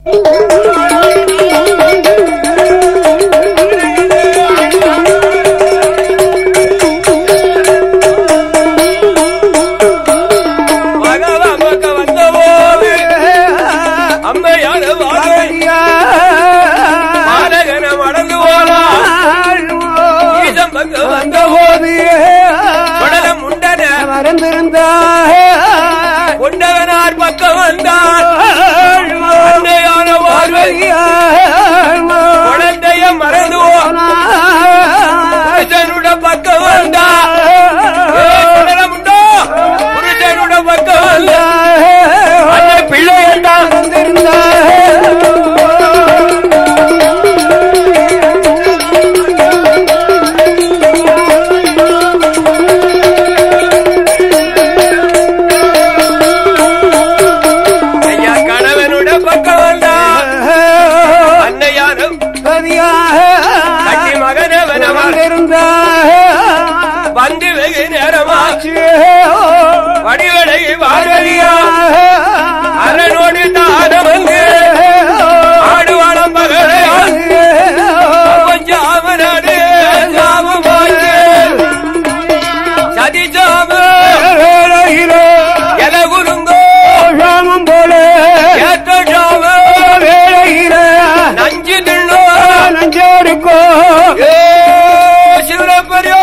பகவான் பக்கம் வந்தபோது அம்மையான மாநகர மடந்து போனா ஈசம் பக்கம் வந்தபோது உடல முண்டன மறந்திருந்தா கொண்டவனார் பக்கம் வந்தான் அன்னையான பார்வதி குழந்தைய மறந்து போனா புருஷனுட பக்கம் வந்தா உடல முண்டோ புருஷனுட பக்கம் வந்தா அன்னை பிள்ளை என்றான் ஐயா கணவனுட பக்கம் வந்தா அன்னையான கட்டி மகனவனவன் வந்து வெகு நேரமா வடிவடை பார்வதியா அரணோடு தான வந்து ஆடுவாளம் பகலையா கொஞ்சம் அவனாடு சாமமாச்சு சதி சாம எல குருங்கோ ஏத்த சாம நஞ்சு தின்னோ ஏ சிவரப்பரியோ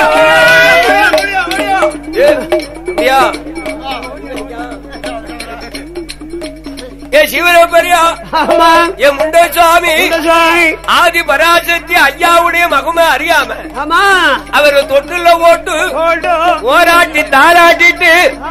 ஏ, ஐயா. ஏ சிவரப்பரியா ஏ முண்டசாமி ஆதி பராசக்தி ஐயாவுடைய மகுமை அறியாம அவர் தொட்டுல போட்டு ஓராட்டி தாராட்டிட்டு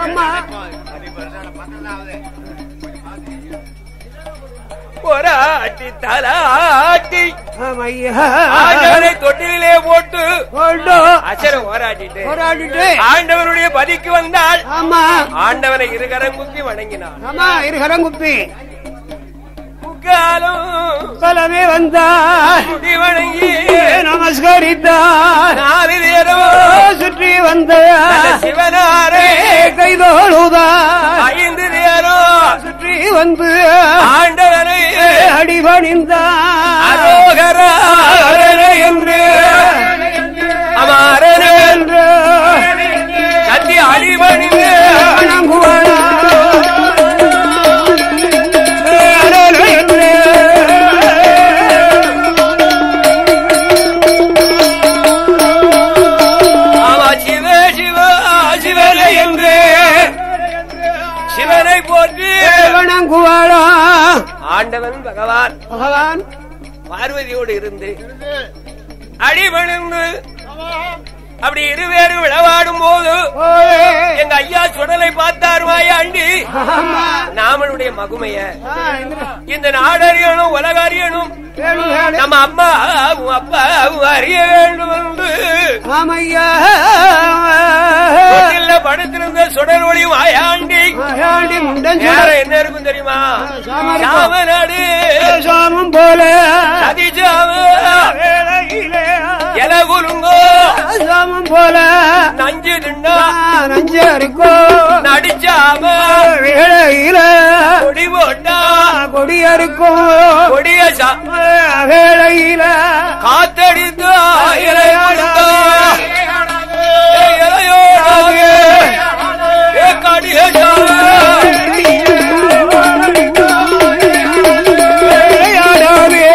போராட்டி தலாட்டி ஆண்டவரை தொட்டிலே போட்டு அசர ஓராட்டிட்டு ஆண்டவருடைய பதிக்கு வந்தால் ஆண்டவரை இருகரம் குத்தி வணங்கினார் ஆமா இருகரங்குப்பி முக்காலம் பலமே வந்தா குடி வணங்கி நமஸ்கரித்தார் நாலு நேரம் சுற்றி வந்த நல்ல சிவனாரே கைதோழுதா ஐந்து நேரம் சுற்றி வந்து ஆண்டவரை அடிபணிந்தார் அரோகரா என்று அமாரனே என்று சத்தி அடிபணிந்து வணங்குவாரா. அரண் என்று ஆமா சிவ சிவ சிவனை என்று சிவனை போற்றி வணங்குவாரா ஆண்டவன் பகவான் பகவான் பார்வதியோடு இருந்து அடிபணிந்து அப்படி இருவேறு விளவாடும் போது ஓயே. எங்க ஐயா சுடலை பார்த்தார் வாயாண்டி ஆமா. நாமளுடைய மகுமைய ஆ, இந்த இந்த நாடறியணும் உலக அறியணும் வேணு வேணு. நம்ம அம்மா உன் அப்பா அறிய வேண்டும் என்று ஆமையா தொட்டில்ல படுத்திருந்த சுடர் ஒளி வாயாண்டி ஆயாண்டி முண்டன் வேற என்ன இருக்கும் தெரியுமா சாமம் இருக்கும். சாமநாடு சாமம் போல சதிஜாம வேளையிலே எல குலுங்கோ சாமம் போல நஞ்சு திண்டா நஞ்சரிக்கோ நடிச்சாம வேளையில கொடி போட்டா கொடியருக்கும் கொடிய சா- வேளையில காத்தடித்து இலையாடுதா இலையோடாவே ஏ கடிய விளையாடாதே.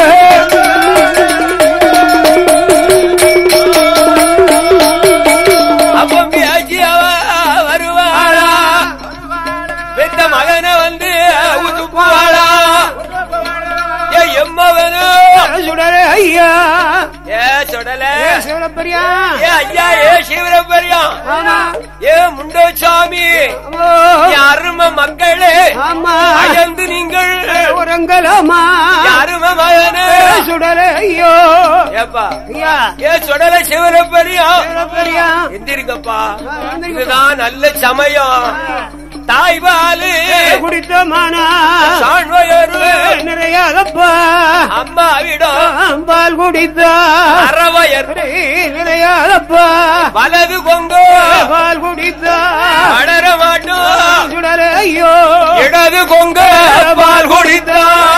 அப்ப பேச்சு அவ வருவாளா பெத்த மகனை வந்து உதுப்புவாளா ஏ எம்மவனும் சுடரே ஐயா ஏ சுடல ஏ சிவனப்பரியா ஏ ஐயா ஏ சிவரப்பரியா ஆமா ஏ முண்டோசாமி ஆமா. ஏ அரும மக்களே ஆமா அயர்ந்து நீங்கள் உறங்கலாமா அரும மகனே சுடரே ஐயோ ஏப்பா ஐயா ஏ சுடல சிவரப்பரியா சிவனப்பரியா எந்திரிங்கப்பா இதுதான் நல்ல சமயம் தாய்பாலு குடித்த மானா சாண்வயரு நிறையாதப்பா அம்மாவிடம் பால் குடித்த அறவயர் நிறையாதப்பா வலது கொங்கோ பால் குடித்த வளர மாட்டோம் சுடரே ஐயோ இடது கொங்க பால் குடித்தார்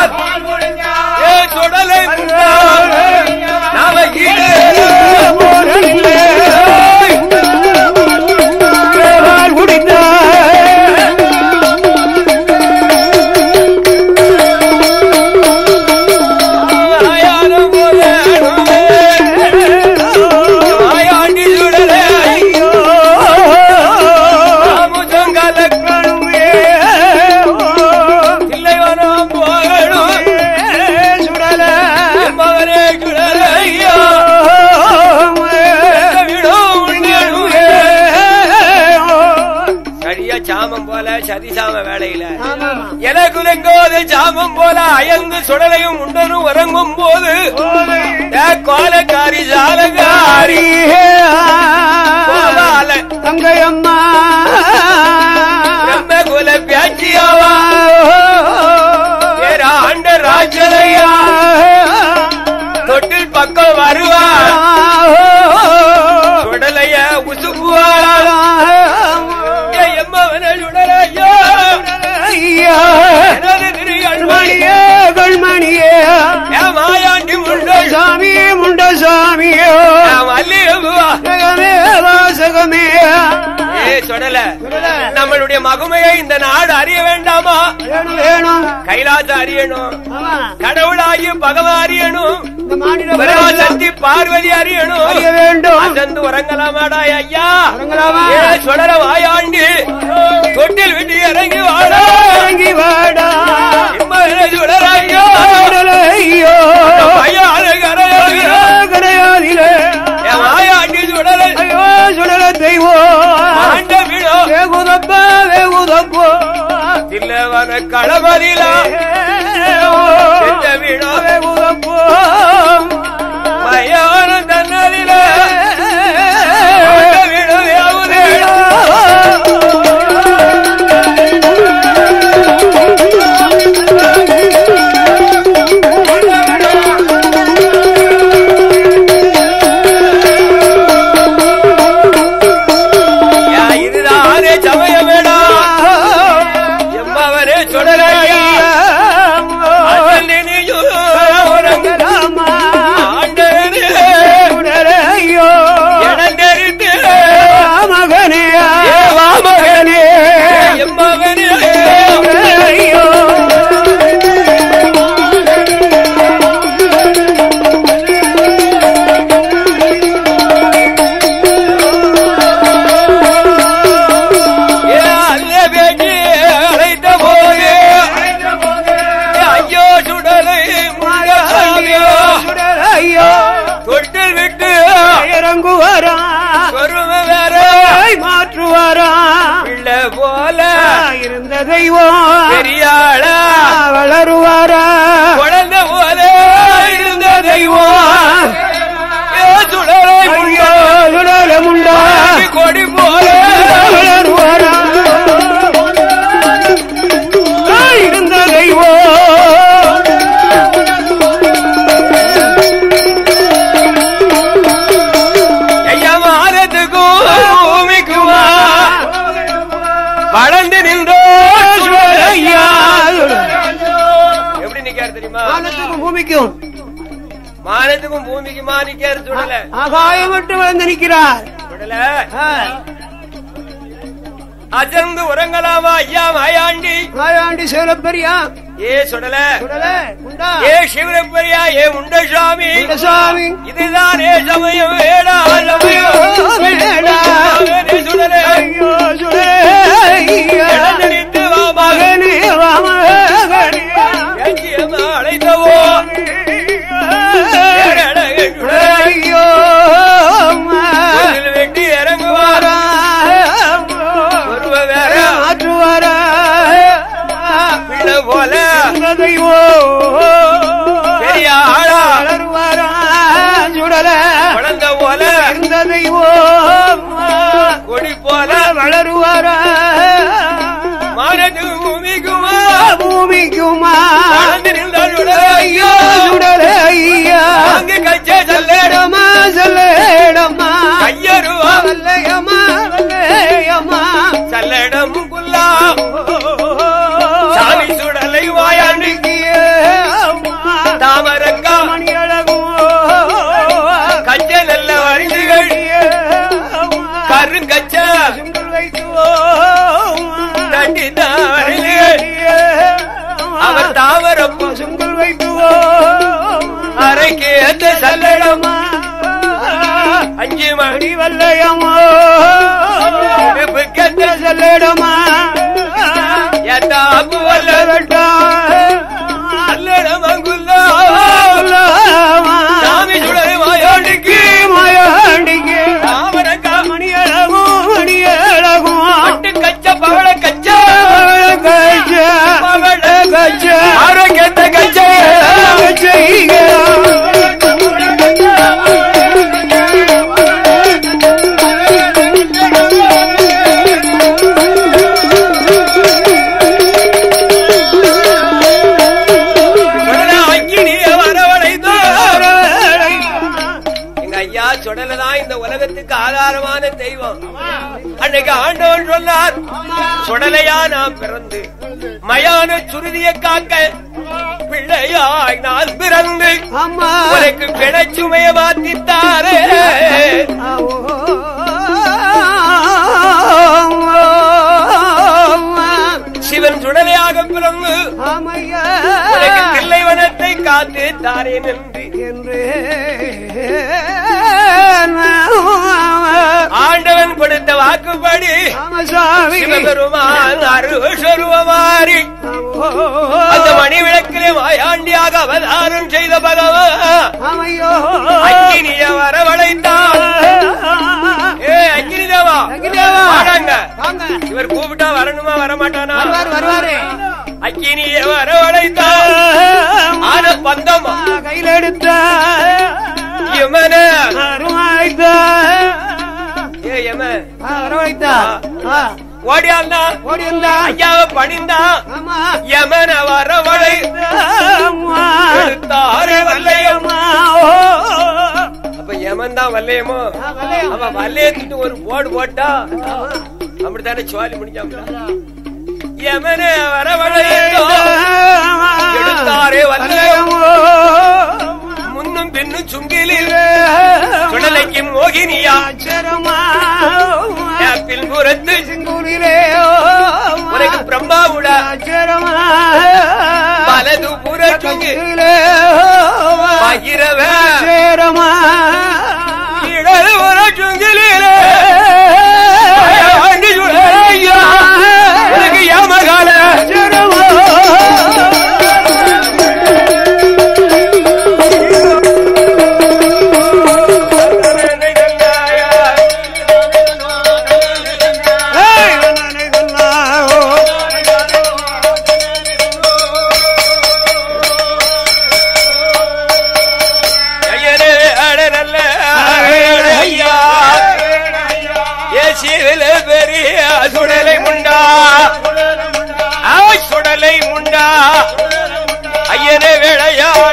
சதிசாம வேலையில ஆமாமா எனக்குலங்கோது ஜாமம் போல அயங்கு சுடலையும் உண்டனும் உறங்கும் போது ஏ கோலக்காரி ஜாலகாரி கோபால தங்கையம்மா பிரம்ம குல பியாச்சியாவா பேர ஆண்ட ராஜலையா தொட்டில் பக்கம் வருவா சுடலைய உசுப்புவாளா எம்மவன சுடலையோ எனது திருகண்மணி கண்மணியே கண்மணியே ஏ மாயாண்டி முண்டை சாமி முண்ட சாமியோ மல்லிகா ஜெகமே வாசகமே ஏ சொடல நம்மளுடைய மகுமையை இந்த நாடு அறிய வேண்டாமா வேணும் வேணும் கைலாசம் அறியணும் ஆமா கடவுளாகி பகவான் அறியணும் இந்த மாநில பரமசக்தி பார்வதி அறியணும் அறிய வேண்டும் அசந்து உறங்கலாமாடா ஐயா உறங்கலாமா? ஏ சொடல வாயாண்டி தொட்டில் விட்டு இறங்கி வாடா இறங்கி வாடா இம்மகனை சுடராய்யோ ஐயோ ஐயாறு கரையாகிறோ கரையாதிலே என் வாயாண்டி சுடலை ஐயோ சுடல தெய்வம் ஆண்ட விடோ வேகுதப்பா வேகுதப்போ இல்லவன களபதிலா சென்ற விடோ வேகுதப்போ மயான தன்னதில ஆண்ட விடோ யாவுதே யா இதுதானே சமயமேடா எம்மவனே சுடலையா அண்ணன் நீயும் உறங்கு ஆண்டவனே இடம் தெரிந்து மகனே ஏ வா மகனே மகனே எம்மவனே ஐயோ ஏ அல்ல பேட்டி அழைத்த போது ஏ ஐயோ சுடலை முருகசாமியோ ஐயோ தொட்டில் விட்டு இறங்குவாரா வருவ வேற மாற்றுவாரா பிள்ளை போல இருந்த தெய்வம் பெரியாளா வளருவாரா குழந்தை போல இருந்த தெய்வம் ஏ சுடலை ஐயோ சுடல முண்டா முண்டாடி கொடி போல வளருவாரா இருந்த தெய்வம் ஐயா வாரத்துக்கும் பூமிக்குமா வளர்ந்து நின்றோ ஐயா எப்படி நிக்காரு தெரியுமா வானத்துக்கும் பூமிக்கும் மானத்துக்கும் பூமிக்குமா நிக்காரு சுடல ஆகாயம் மட்டும் வளர்ந்து நிற்கிறார் சுடல ஆ, அசந்து உறங்கலாமா ஐயா மாயாண்டி மாயாண்டி சிவலப்பெரியா ஏ சுடல சுடல முண்டா ஏ சிவரப்பரியா ஏ முண்டசாமி சாமி இதுதான் ஏ சமயம் வேடா சமயம் வேடா. மகனே சுடலே ஐயோ சுடலே ஐயா. இழந்து நின்று வா மகன் மகனே வாமகனே எஞ்சியம்மா அழைத்தவோ ஏழழகு சுடலே ஐயோ கோவில் வெட்டி இறங்குவாரா ஒருவ வேற மாற்றுவாரா பிள்ளை போல தெய்வம் பெரிய ஆளா வளருவாரா சுடல குழந்தை போல இருந்த தெய்வம் கொடி போல வளருவாரா மானத்து பூமிக்குமா பூமிக்குமா வளர்ந்து நின்றால் ஐயோ சுடல ஐயா அங்கு கச்சே செல்லேடம் இடமா செல்லேடமா கையருவா வல்லையம்மா வல்லையம்மா செல்லேடம் குல்லா சாமி சுடலை வாயாண்டி தாமரங்கா கச்சை நல்ல வரிசுகள் கருங்கச்ச தட்டி தாவரிகள் அவர் தாமரப்பு சுங்கல் வைத்துவோம் அரைக்கு ஏத்த சல்லடம் அஞ்சு மணி அடி வல்லையம்மா கத்த செல்லடமா எத்தாப்பு வல்ல சல்லடம் அங்குல்லா சாமி சுடலை வாயாண்டிக்கு மாயாண்டிக்கு தாமரங்கா மணியழகும் மணியழகும் பட்டு கச்ச பவள கச்ச இந்த உலகத்துக்கு ஆதாரமான தெய்வம் அன்னைக்கு ஆண்டவன் சொன்னார் சுடலையா நான் பிறந்து மயான சுருதியை காக்க பிள்ளையாய் நான் பிறந்து அம்மா உனக்கு பிழைச்சுமைய மாத்தித்தாரே சிவன் சுடலையாக பிறந்து ஆமையா உனக்கு தில்லைவனத்தை காத்து தாரேன் என்று என்று ஆண்டவன் கொடுத்த வாக்குப்படி ராமசாமி சிவபெருமான் அருவஸ்வருவமாறி அந்த மணி விளக்கிலே மாயாண்டியாக அவதாரம் செய்த பகவான் ஆமையோ அக்கினிய வரவழைத்தான் ஏ அக்கினி தேவா அக்கினிதேவா. வாடாங்க. வாங்க. இவர் கூப்பிட்டா வரணுமா வரமாட்டானா வருவார் வருவாரு அக்கினிய வரவழைத்தான் ஆன பந்தமா கையில் எடுத்த யமன அருவாய்த்த ஏ யம வரவாய்த்தா ஓடியாந்தா ஓடி வந்தா ஐயாவை பணிந்தான் ஆமா யமன வரவழை அம்மா. எடுத்தாரு வல்லையம் அம்மா, ஓ. அப்ப யமன் தான் வல்லையமோ ஆ, வல்லையம். அவன் வல்லையத்துட்டு ஒரு போடு போட்டா அப்படித்தானே சுவாலி முடிஞ்சாங்க யமன வரவழை எடுத்தாரே வல்லையம் முன்னும் பின்னும் சுங்கிலில் சுடலைக்கு மோகினியா பின் புறத்து உனக்கு பிரம்மாவுட வலது புற சுங்கி பகிரவ இடது புற சுங்கிலே வண்டி சுடலையா உனக்கு ஏமகால ஐயனே அட நல்ல ஐயா ஏசிவில பெரிய சுடலை முண்டா ஆ, சுடலை முண்டா ஐயனே விளையாட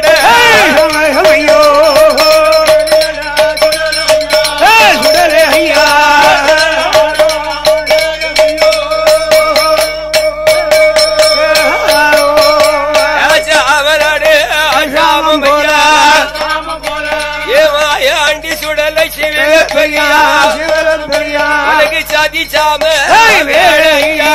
அவரடு அசாமம் ஐயா ஏமாயாண்டி சுடலை சிவில பெரியா உனக்கு சாதி சாம வேளையா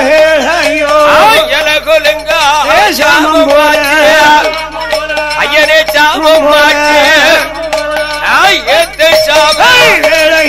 எனக்குலுங்க சாமம் மாற்று. ஐயனே சாமம் மாற்று. ஆய், ஏத்து சாமம்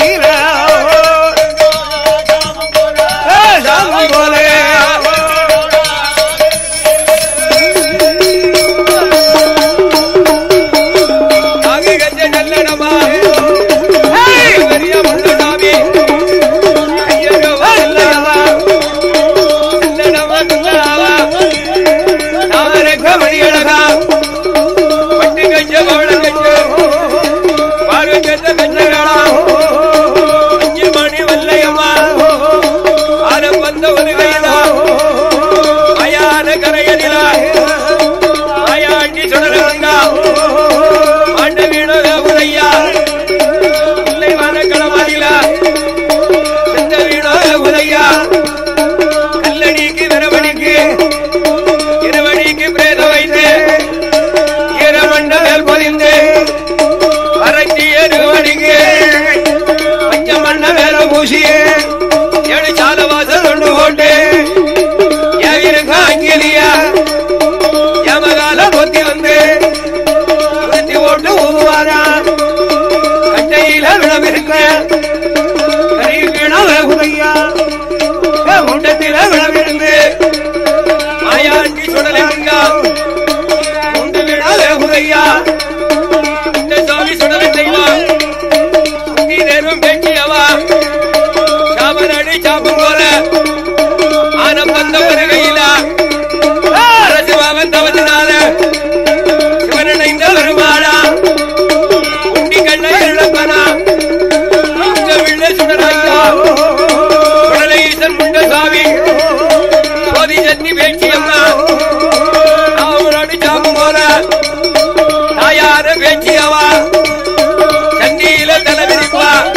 ஆகி கஞ்ச நல்லடமா. ஏய், பெரிய முள்ளடாமி. ஐயனோ வல்லவா. நல்லடமா, நல்லடமா. தாமரைக்கு மணியழகா. பட்டு கஞ்ச பவள கஞ்ச. பார்வை கஞ்ச கஞ்சகளா. அஞ்சு மணி வல்லையம்மா. ஆரம் வந்த ஒரு கைதா. மயான கரையதிலா. மாயாண்டி சுடலங்கா. ஆண்ட வீணக உரையா. இல்லை வன களமாடிலா. சென்ற வீணக உரையா. கல்லடிக்கு விரவடிக்கு இருவடிக்கு பிரேத வைத்து ஈரமண்ட மேல் பொதிந்து வரட்டி இருவடிக்கு பஞ்ச மண்ண மேல பூசி ஏழு சால வாசல் கொண்டு போட்டு ஏவிருக்க அங்கிலியா யமகால பொத்தி வந்து உருத்தி போட்டு ஊதுவாரா கட்டையில விளவிருக்க கறி கிணவ உதையா முண்டத்தில விளவிருந்து மாயாண்டி சுடலிங்கா முண்டு விடாத உதையா இந்த சாமி சுடலை செய்வான் நீ நேரும் பேச்சியவா சாமனடி சாப்பும் போல ஆனம் வந்த வருகையில அரசு அவன் தவத்தினால சிவனிணைந்த வருமானா உண்டி கண்ணை இழப்பனா இந்த விள்ள சுடலையா சுடலை ஈசன் முண்ட சாமி சோதி சத்தி பேச்சியம்மா அவனோடு சாப்பும் போல தாயார பேச்சியவா தண்ணியில தலைவிரிப்பா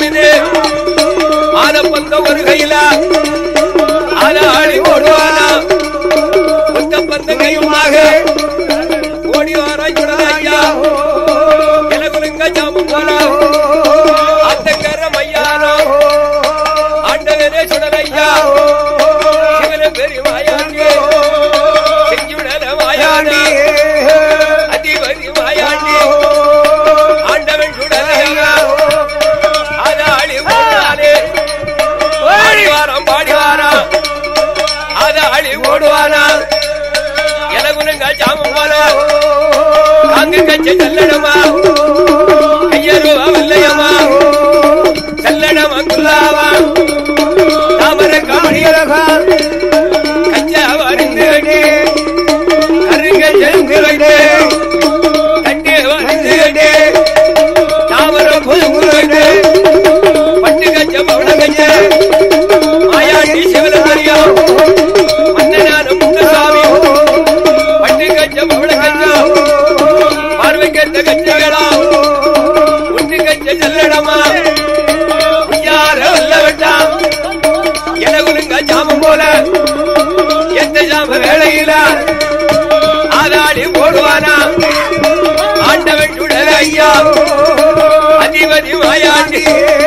ஆடுது ஆன பந்த ஒரு கையில ஆன ஆடி ஓடுவானா ஒத்த பந்த கையுமாக ஓடி வாராய் ஐயா எனக்குங்க ஜாமம் போனா அத்தங்கர மையானோ ஆண்டவரே சுடலையா இவன பெரிய மாயாண்டி செஞ்சுடல மாயாண்டி அதிபதி மாயாண்டி ஆண்டவன் சுடலையா அதாளி ஓடாதே ஆடி வாரம் பாடி வாரம் அதாளி ஓடுவானா எனக்குனுங்க ஜாமம் போனா அங்கு கட்சி செல்லணுமா ஐயருவா வல்லையம்மா செல்லடம் அங்குல்லாவா தாமர காணியரகா கச்சா வருந்து கருங்க செலுந்து வைத்து கட்டி வருந்து தாமர புதுங்கு வைத்து பட்டு கச்ச பவன கச்ச மாயாண்டி சிவனமரியம் மன்னனான முன்னசாமி பட்டு கச்ச பவன கச்ச பார்வை கச்ச கச்சகளா உண்டு கச்ச செல்லடமா யார வல்ல வேண்டாம் எனக்குனுங்க ஜாமம் போல எந்த ஜாம வேளையில ஆதாடி ஓடுவானா ஆண்டவன் சுடல ஐயா அதிபதி மாயாண்டி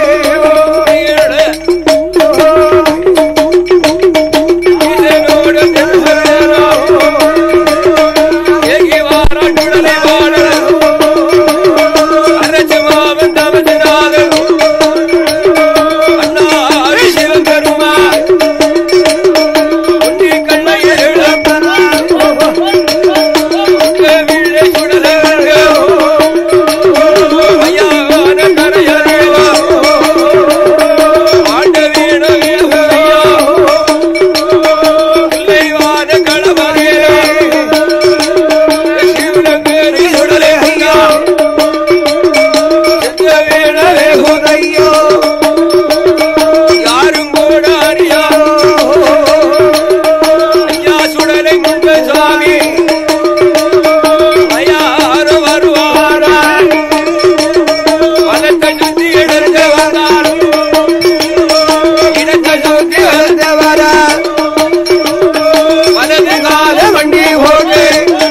ஈசனோடு செல்வரோ, ஏகி வாரான் சுடலை வாழறோ. அரசு மாவன் தமதுநாதன் அண்ணாரி சிவபெருமான் உன்னி கண்ணையில் வீழை சுடலர்கள் ஐயான கரையறிவா ஆண்ட வீண வீணையா இல்லைவான களமறியே சிவனங்கேறி சுடலை ஐயா எந்த வீணவே உதையோ யாரும் கூட அறியா ஐயா சுடலை முன்பு சுவாமி ஐயாறு வருவாரா வலத்தை சுத்தி எடுத்து வந்தார் இடத்தை சுத்தி வந்தவரா வலது கால வண்டி ஓடு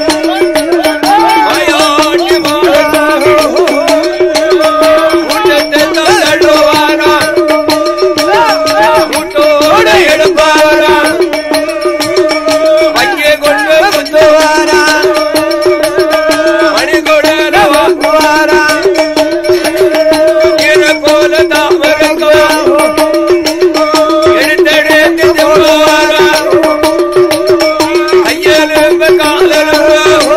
ஐயாட்டி மாடசாமி கூட்டத்தை தள்ளுவாரா கூட்டோடு எடுப்பாரா அங்கே கொண்டு குத்துவாரா மணிகொடர வாக்குவாரா இர போல தாமரங்கோ எடுத்தெடுத்து திம்புவாரா ஐயலுங்க காலலுங்க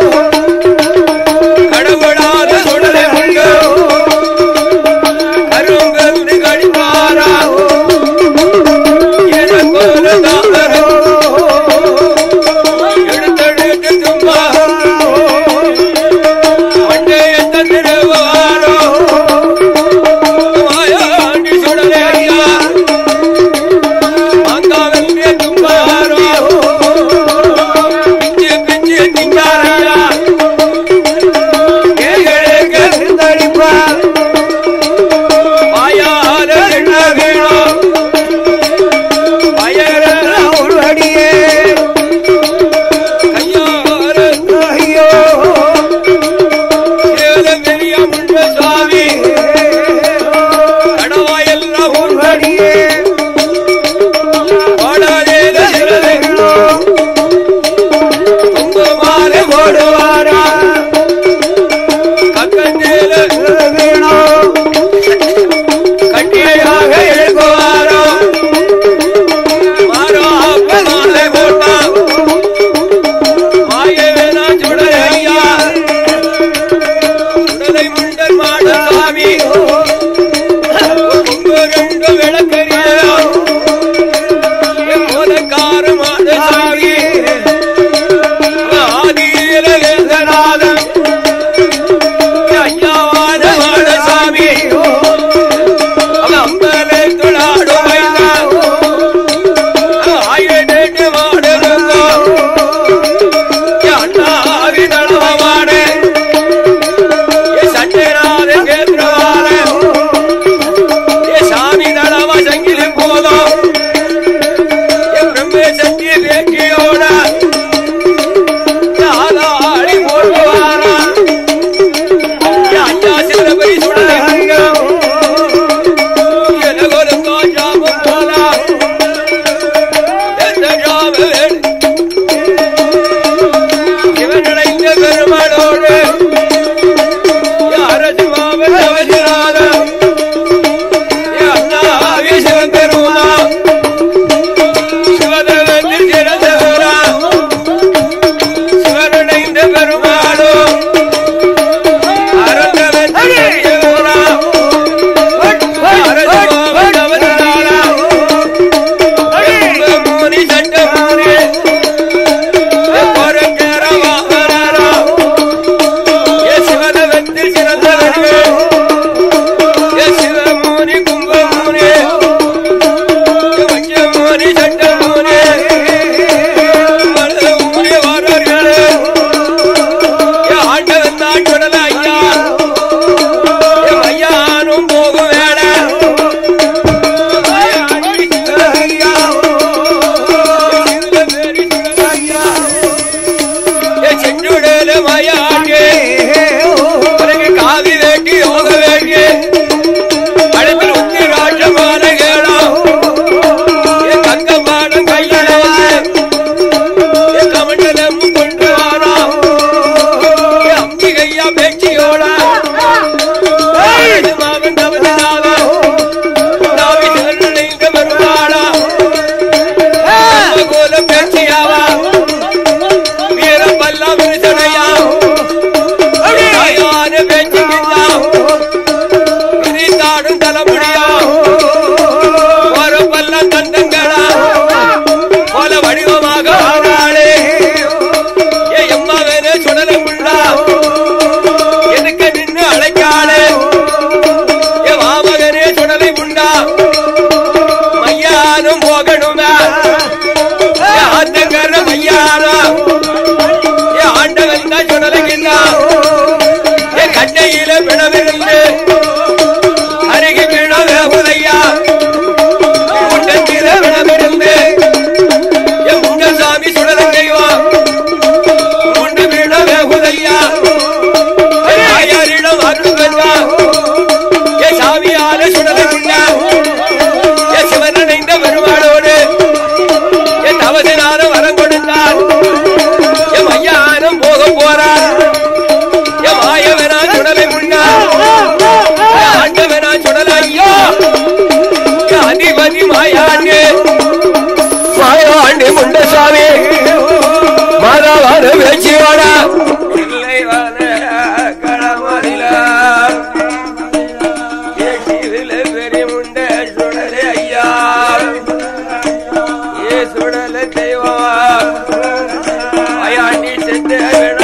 கடவுளாத சுடலை முங்க கருங்கன்று கடிப்பாரா இர போல தாமரங்கோ எடுத்தெடுத்து தும்பா மண்டைய தந்திருவாரோ மாயாண்டி சுடலையா மாங்காவெங்கே தும்பாரோ பிஞ்சு பிஞ்சு திங்காரையா கேள்களுக்கு சிந்தடிப்பா மாயார எண்ண வேணும் பயர ஒரு அடியே கையார ஐயோ ஏழு பெரிய முண்ட சுவாமி கடவாயெல்லாம் ஒரு அடியே பாடாதேத சிறதைகளோ குங்குமாலை ஓடுவாரா பக்கத்தேல வேணோ கட்டியாக எழுப்புவாரோ மாறோ மாலை போட்டா மாயவேனா சுடலையா சுடலை முண்டர் மாட சுவாமி கொங்கு ரெண்டு விளக்கறியா மூலக்கார மாட சாமி ஆதியில வேதநாதம் ஐயாவான மாட சாமி அம்பலே துளாடு வைத்தா ஆயிரட்டு மாடுங்கோ அண்ணாவி தளவாடு சட்டராத கேந்திரவாத போல மாவன் தவறினாவா தாவி சிவனிங்க வருவாளா கோல பேச்சியாவா வீரம் பல்லாம் விரிசடையா தாயான பேச்சுக்கிட்டா விரித்தாடும் தலைமுடியா ஒரு பல்லம் தந்தங்களா போல வடிவமாக ஆனாளே ஏ எம்மா வேறு சுடலை உள்ளா எதுக்கு நின்று அழைக்காளே ஏ மாமகனே சுடலை உண்டா மையானும் போகணுமே ஏ ஆத்தங்கர மையானா ஏ ஆண்டவன் தான் சுடலைக்கின்றா ஏ கண்டையில விடவிருந்து அருகே விழவே உதையா கூட்டத்தில விடவிருந்து ஏ முண்டசாமி சுடலங்கைவா முண்டு விழவே உதையா ஏ தாயாரிடம் அருள் பெறுவா ஏ சாமியால சுடலை உண்டா ஏ சிவன் நினைந்த பெருமாளோடு என் தவசினால வரம் கொடுத்தார் என் மையானம் போக போறார் என் மாயவனா சுடலை முன்னா என் ஆண்டவனா சுடலை ஐயோ என் அதிபதி மாயாண்டு மாயாண்டி முண்டசாமி மாதாவான பேச்சியோட இல்லை வான களமறில ஏசிவில பெரிய முண்ட சுடலை ஐயா ஏ சுடல தெய்வம் அயாண்டி செத்து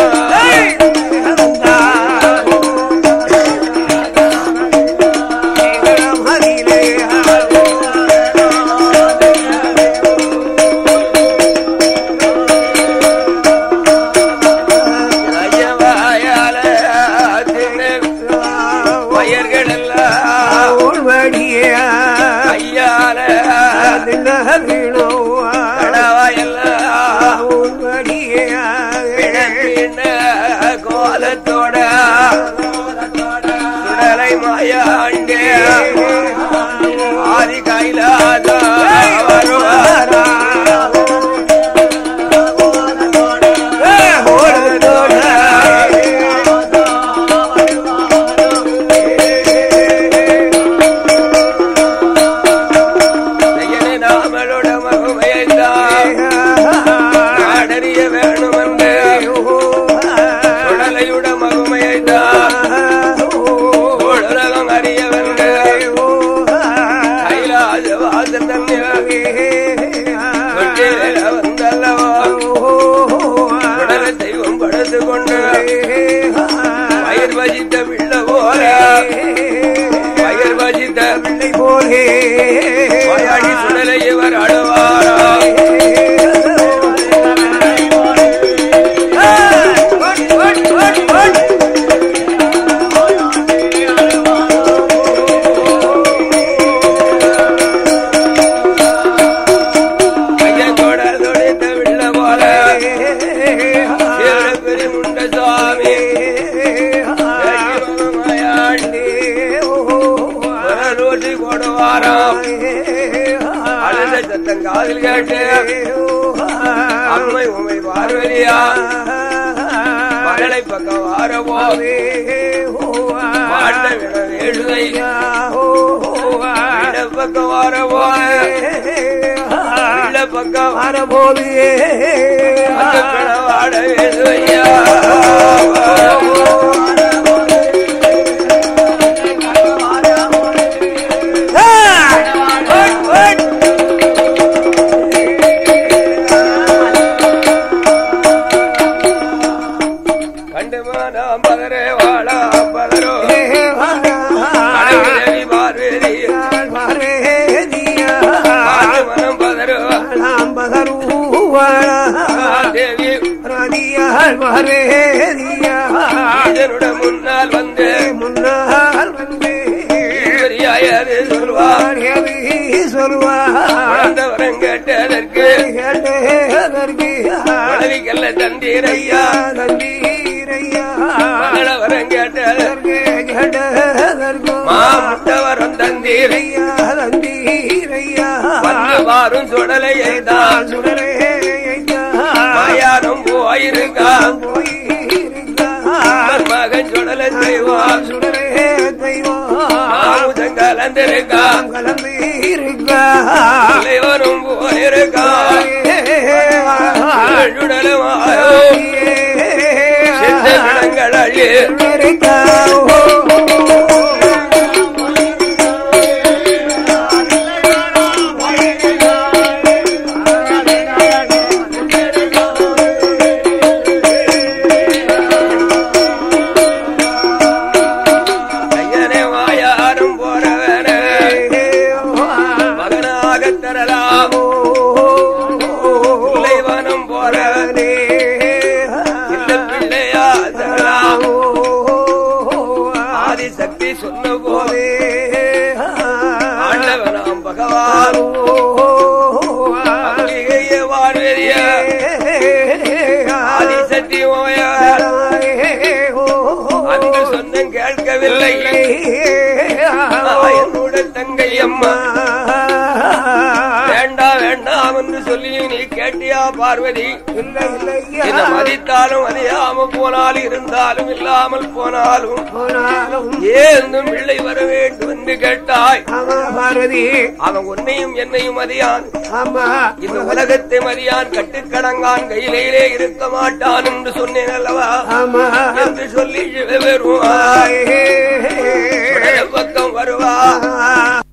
பயிர்கள் எல்லாம் கையால கடவாயெல்லாம் பின்ன கோலத்தோட சுடலை மாயாண்டே ஆதி கைலாத வருவாரா ஐயனே நாமளோட மகுமையைத்தான் நாடறிய வேணுமென்று சுடலையுட மகுமையைத்தான் உலகம் அறிய வென்று கைலாச வாசல் தொட்டில வந்தல்லவா உடல தெய்வம் படுத்து கொண்டு பயிர் வசித்த பிள்ள போல பயிர் வசித்த வாயாடி சுடலை இவர் அழுவாரா கையத்தோட துடைத்த பிள்ள போல ஏழு பெரிய முண்ட சுவாமி மாயாண்டி ரோட்டி போடுவாராம் அழுத சத்தம் காதில் கேட்டு அம்மை உமை பார்வதியா மழலை பக்கம் வாரவோ பாண்ட விட வேடுதை விட பக்கம் வாரவோ விட பக்கம் அந்த பிண வாட வேடுவையா கண்டுமானாம் பதரே வாழா பதரோ கடவுளவி பார்வதி பாட்டு மனம் பதரோ தேவி இதனுட முன்னால் வந்து முன்னால் வந்து பெரியாயது சொல்வார் சொல்வார் வளர்ந்தவரம் கேட்டதற்கு கேட்டதற்கு மனைவிக்கல்ல தந்தீரையா தந்தீரையா மகளவரம் கேட்டதற்கு கேட்டதற்கு மாமுட்டவரம் தந்தீரை ஐயா தந்தீரையா வந்து வாரும் சுடலையை தான் சுடரே ஐயா மாயாரும் போயிருக்கான் போயிருக்கா மகன் சுடலை செய்வான் தெய்வம் சுடரே தெய்வம் ஆமுதம் கலந்திருக்கான் கலந்து இருக்கா தலைவனும் போயிருக்கான் சுடலுமாயோ செத்த விலங்கள் அழி ஐயனே வாயாரும் போறவன மகனாக தரலாம் தலைவனும் போறவன் இந்த பிள்ளையா தரலாம் ஆதிசக்தி சொன்ன போது ஆண்டவனாம் பகவான் அம்பிகையே வாழ்வெறிய ஆதிசக்தி ஓயார் அன்று சொன்ன கேட்கவில்லை என்னோட தங்கை அம்மா வேண்டாம் வேண்டாம் என்று சொல்லி நீ கேட்டியா பார்வதி என்ன மதித்தாலும் மதியாம போனாலும் இருந்தாலும் இல்லாமல் போனாலும் ஏந்தும் பிள்ளை வர வேண்டும் என்று கேட்டாய் பார்வதி அவன் உன்னையும் என்னையும் மதியான் ஆமா இந்த உலகத்தை மதியான் கட்டுக்கடங்கான் கையிலே இருக்க மாட்டான் என்று சொன்னேன் அல்லவா ஆமா என்று சொல்லி வருவான் பக்கம் வருவா